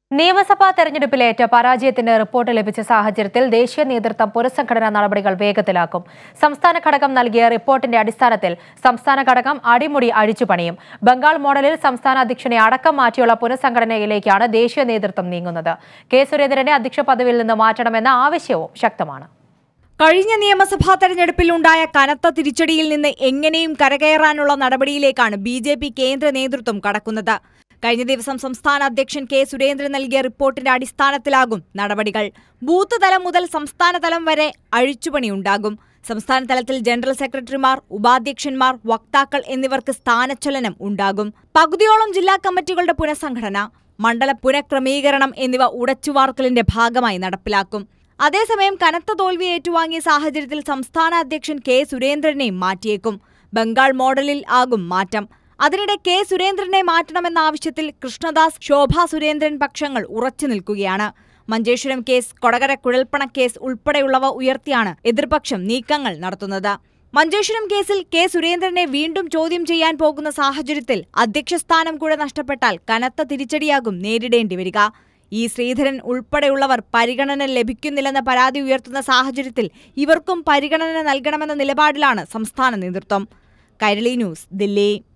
നിയമസഭാ തെരഞ്ഞെടുപ്പിലേറ്റ പരാജയത്തിന്റെ റിപ്പോർട്ട് ലഭിച്ച സാഹചര്യത്തിൽ ദേശീയ നേതൃത്വം പുനഃസംഘടനാ നടപടികൾ വേഗത്തിലാക്കും സംസ്ഥാന ഘടകം നൽകിയ റിപ്പോർട്ടിന്റെ അടിസ്ഥാനത്തിൽ സംസ്ഥാന ഘടകം അടിമുടി അഴിച്ചുപണിയും ബംഗാൾ മോഡലിൽ സംസ്ഥാന അധ്യക്ഷനെ അടക്കം മാറ്റിയുള്ള പുനഃസംഘടനയിലേക്കാണ് ദേശീയ നേതൃത്വം നീങ്ങുന്നത് കെ സുരേന്ദ്രനെ അധ്യക്ഷ പദവിയിൽ നിന്ന് മാറ്റണമെന്ന ആവശ്യവും ശക്തമാണ് കഴിഞ്ഞ നിയമസഭാ തെരഞ്ഞെടുപ്പിൽ ഉണ്ടായ കനത്ത തിരിച്ചടിയിൽ നിന്ന് എങ്ങനെയും കരകയറാനുള്ള നടപടിയിലേക്കാണ് ബി ജെ പി കേന്ദ്ര നേതൃത്വം കടക്കുന്നത് കഴിഞ്ഞ ദിവസം സംസ്ഥാന അധ്യക്ഷൻ കെ സുരേന്ദ്രൻ നൽകിയ റിപ്പോർട്ടിന്റെ അടിസ്ഥാനത്തിലാകും നടപടികൾ ബൂത്ത് തലം മുതൽ സംസ്ഥാന തലം വരെ അഴിച്ചുപണിയുണ്ടാകും സംസ്ഥാന തലത്തിൽ ജനറൽ സെക്രട്ടറിമാർ ഉപാധ്യക്ഷന്മാർ വക്താക്കൾ എന്നിവർക്ക് സ്ഥാനചലനം ഉണ്ടാകും പകുതിയോളം ജില്ലാ കമ്മിറ്റികളുടെ പുനഃസംഘടന മണ്ഡല പുനഃക്രമീകരണം എന്നിവ ഉടച്ചുവാർക്കലിന്റെ ഭാഗമായി നടപ്പിലാക്കും അതേസമയം കനത്ത തോൽവി ഏറ്റുവാങ്ങിയ സാഹചര്യത്തിൽ സംസ്ഥാന അധ്യക്ഷൻ കെ സുരേന്ദ്രനെയും മാറ്റിയേക്കും ബംഗാൾ മോഡലിൽ ആകും മാറ്റം അതിനിടെ കെ സുരേന്ദ്രനെ മാറ്റണമെന്ന ആവശ്യത്തിൽ കൃഷ്ണദാസ് ശോഭ സുരേന്ദ്രൻ പക്ഷങ്ങൾ ഉറച്ചു നിൽക്കുകയാണ് മഞ്ചേശ്വരം കേസ് കൊടകര കുഴൽപ്പണ കേസ് ഉൾപ്പെടെയുള്ളവ ഉയർത്തിയാണ് എതിർപക്ഷം നീക്കങ്ങൾ നടത്തുന്നത് മഞ്ചേശ്വരം കേസിൽ കെ സുരേന്ദ്രനെ വീണ്ടും ചോദ്യം ചെയ്യാൻ പോകുന്ന സാഹചര്യത്തിൽ അധ്യക്ഷസ്ഥാനം കൂടെ നഷ്ടപ്പെട്ടാൽ കനത്ത തിരിച്ചടിയാകും നേരിടേണ്ടി വരിക ഇ ശ്രീധരൻ ഉൾപ്പെടെയുള്ളവർ പരിഗണന ലഭിക്കുന്നില്ലെന്ന പരാതി ഉയർത്തുന്ന സാഹചര്യത്തിൽ ഇവർക്കും പരിഗണന നൽകണമെന്ന നിലപാടിലാണ് സംസ്ഥാന നേതൃത്വം കൈരളി ന്യൂസ് ദില്ലി